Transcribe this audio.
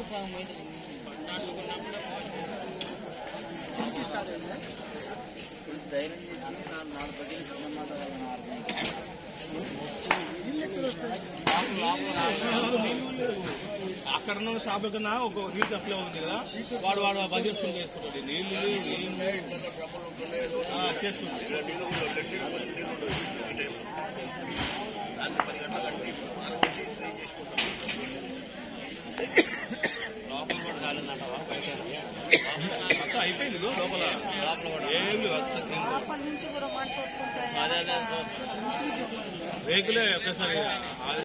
ధైర్యం చేసి నాలుగు నాలుగు పట్టిన చిన్న మాట అక్కడ ఉన్న షాప్ కన్నా ఒక నీళ్ళు సప్లై ఉంది కదా వాడు వాడు బంద్ చేసుకుని చేసుకుంటాడు నీళ్ళు నీళ్ళు ఆ, చేస్తుంది లోపల కూడా కాలేదంటావా బయట అంతా అయిపోయింది ఇదిగో లోపల ఏమి వచ్చి అప్పటి నుంచి కూడా మాట్లాడుకుంటాయి అదే అదే రేకులే ఒక్కసారి